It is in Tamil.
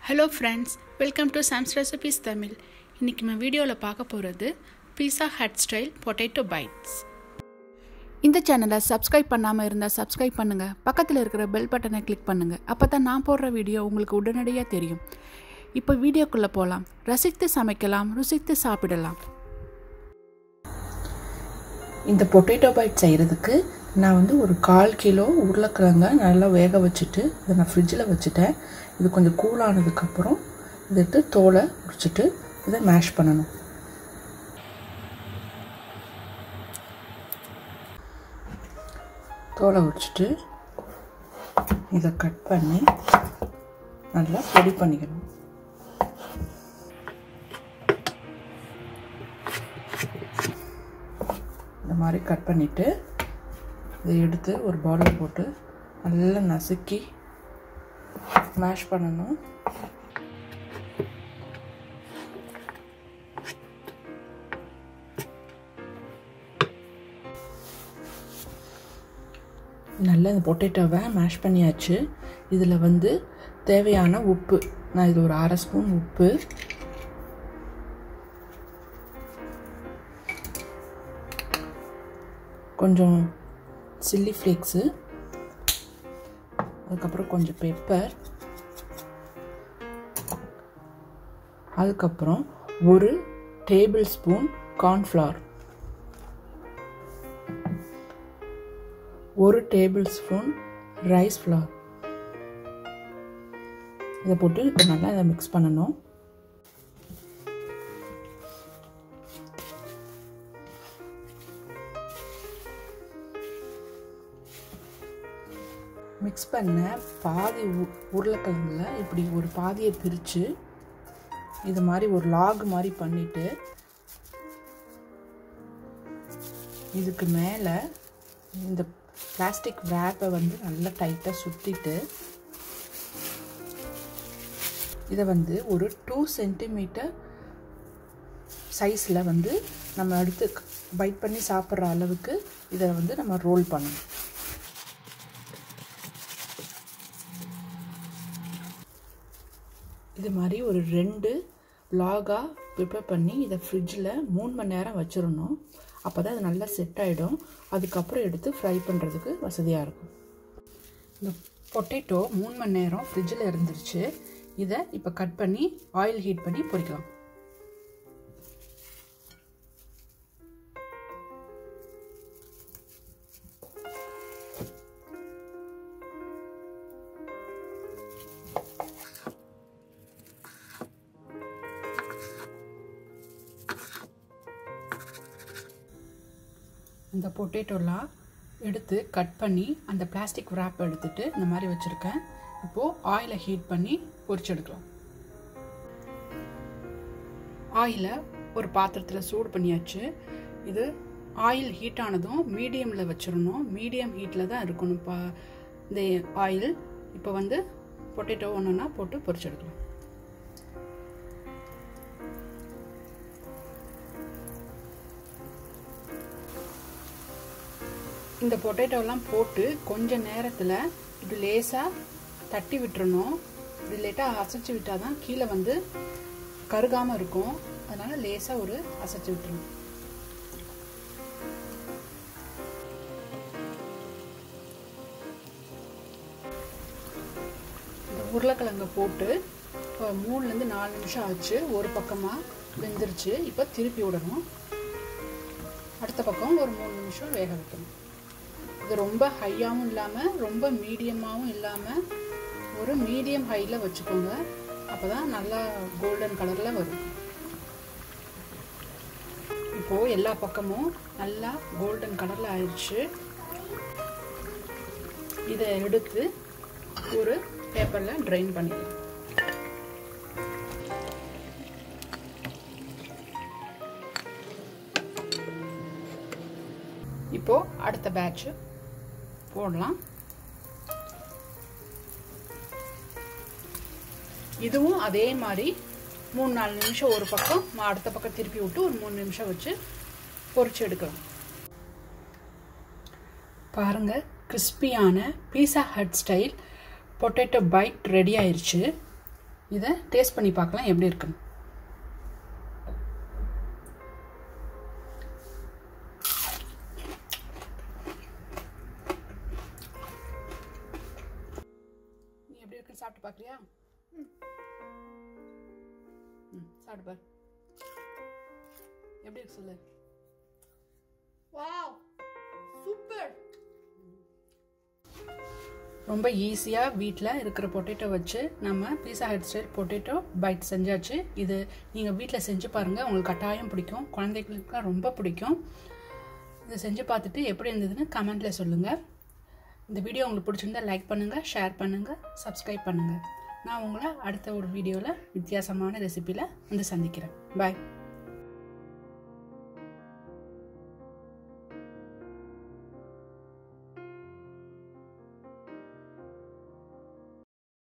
hello friends welcome to Sam's recipes Tamil இன்றைக்கி நம்ம வீடியோவில் பார்க்க போகிறது pizza hut style potato bites இந்த சேனலை சப்ஸ்கிரைப் பண்ணாமல் இருந்தால் சப்ஸ்கிரைப் பண்ணுங்கள் பக்கத்தில் இருக்கிற பெல் பட்டனை கிளிக் பண்ணுங்கள் அப்போ தான் நான் போடுற வீடியோ உங்களுக்கு உடனடியாக தெரியும் இப்போ வீடியோக்குள்ளே போகலாம் ரசித்து சமைக்கலாம் ருசித்து சாப்பிடலாம் இந்த பொட்டேட்டோ பைட் செய்கிறதுக்கு நான் வந்து ஒரு கால் கிலோ உருளைக்கிழங்க நல்லா வேக வச்சுட்டு இதை நான் ஃப்ரிட்ஜில் வச்சுட்டேன் இது கொஞ்சம் கூலானதுக்கப்புறம் இதை எடுத்து தோலை உரிச்சிட்டு இதை மேஷ் பண்ணணும் தோலை உரிச்சிட்டு இதை கட் பண்ணி நல்லா பொடி பண்ணிக்கணும் இந்த மாதிரி கட் பண்ணிவிட்டு இதை எடுத்து ஒரு பவுலில் போட்டு நல்லா நசுக்கி மேஷ் பண்ணணும் நல்லா இந்த பொட்டேட்டோவை மேஷ் பண்ணியாச்சு இதில் வந்து தேவையான உப்பு நான் இது ஒரு அரை ஸ்பூன் உப்பு கொஞ்சம் சில்லி ஃப்ளேக்ஸு அதுக்கப்புறம் கொஞ்சம் பெப்பர் அதுக்கப்புறம் ஒரு டேபிள் ஸ்பூன் கார்ன்ஃப்ளவர் ஒரு டேபிள் ஸ்பூன் ரைஸ் ஃப்ளவர் இதை போட்டு இப்போ நல்லா இதை மிக்ஸ் பண்ணணும் மிக்ஸ் பண்ண பாதி உருளைக்கிழங்குல இப்படி ஒரு பாதியை பிரித்து இது மாதிரி ஒரு லாக் மாதிரி பண்ணிவிட்டு இதுக்கு மேலே இந்த பிளாஸ்டிக் ரேப்பை வந்து நல்லா டைட்டாக சுற்றிட்டு இதை வந்து ஒரு டூ சென்டிமீட்டர் சைஸில் வந்து நம்ம எடுத்து பைட் பண்ணி சாப்பிட்ற அளவுக்கு இதை வந்து நம்ம ரோல் பண்ணணும் இது மாதிரி ஒரு ரெண்டு லாகாக ப்ரிப்பேர் பண்ணி இதை ஃப்ரிட்ஜில் மூணு மணி நேரம் வச்சிடணும் அப்போ தான் அது நல்லா செட் ஆகிடும் அதுக்கப்புறம் எடுத்து ஃப்ரை பண்ணுறதுக்கு வசதியாக இருக்கும் இந்த பொட்டேட்டோ மூணு மணி நேரம் ஃப்ரிட்ஜில் இருந்துருச்சு இதை இப்போ கட் பண்ணி ஆயில் ஹீட் பண்ணி பொரிக்கலாம் இந்த பொட்டேட்டோலாம் எடுத்து கட் பண்ணி அந்த பிளாஸ்டிக் ரேப் எடுத்துட்டு இந்த மாதிரி வச்சுருக்கேன் இப்போது ஆயிலை ஹீட் பண்ணி பொரிச்செடுக்கலாம் ஆயிலை ஒரு பாத்திரத்தில் சூடு பண்ணியாச்சு இது ஆயில் ஹீட் ஆனதும் மீடியமில் வச்சிடணும் மீடியம் ஹீட்டில் தான் இருக்கணும் பா இந்த ஆயில் இப்போ வந்து பொட்டேட்டோ ஒன்றுனா போட்டு பொரிச்செடுக்கலாம் இந்த பொட்டேட்டோலாம் போட்டு கொஞ்சம் நேரத்தில் இப்படி லேசாக தட்டி விட்டுறணும் இப்படி லேட்டாக அசைச்சு விட்டால் தான் கீழே வந்து கருகாமல் இருக்கும் அதனால் லேசாக ஒரு அசைச்சு விட்டுறணும் இந்த உருளைக்கிழங்கை போட்டு இப்போ மூணுலேருந்து நாலு நிமிஷம் ஆச்சு ஒரு பக்கமாக வெந்துருச்சு இப்போ திருப்பி விடணும் அடுத்த பக்கம் ஒரு மூணு நிமிஷம் வேக வைக்கணும் இது ரொம்ப ஹையாகவும் இல்லாமல் ரொம்ப மீடியமாகவும் இல்லாமல் ஒரு மீடியம் ஹையில் வச்சுக்கோங்க அப்போ தான் நல்லா கோல்டன் கலரில் வரும் இப்போது எல்லா பக்கமும் நல்லா கோல்டன் கலரில் ஆயிடுச்சு இதை எடுத்து ஒரு பேப்பரில் ட்ரைன் பண்ணிக்கலாம் இப்போது அடுத்த பேட்ச்சு போடலாம் இதுவும் அதே மாதிரி மூணு நாலு நிமிஷம் ஒரு பக்கம் அடுத்த பக்கம் திருப்பி விட்டு ஒரு மூணு நிமிஷம் வச்சு பொரிச்சு எடுக்கலாம் பாருங்க கிறிஸ்பியான pizza hut style potato bite ready ஆயிடுச்சு இதை டேஸ்ட் பண்ணி பார்க்கலாம் எப்படி இருக்குன்னு நீ எப்படி இருக்குன்னு சாப்பிட்டு பார்க்குறியா ம் சாப்பிட்டு பாரு எப்படி இருக்கு சொல்லு வாவ் சூப்பர் ரொம்ப ஈஸியாக வீட்டில் இருக்கிற பொட்டேட்டோ வச்சு நம்ம pizza hut style potato bite செஞ்சாச்சு இது நீங்கள் வீட்டில் செஞ்சு பாருங்கள் உங்களுக்கு கட்டாயம் பிடிக்கும் குழந்தைகளுக்குலாம் ரொம்ப பிடிக்கும் இதை செஞ்சு பார்த்துட்டு எப்படி இருந்ததுன்னு கமெண்ட்டில் சொல்லுங்கள் இந்த வீடியோ உங்களுக்கு பிடிச்சிருந்தா லைக் பண்ணுங்கள் ஷேர் பண்ணுங்கள் சப்ஸ்கிரைப் பண்ணுங்கள் நான் உங்களை அடுத்த ஒரு வீடியோவில் வித்தியாசமான ரெசிப்பியில் வந்து சந்திக்கிறேன் பாய்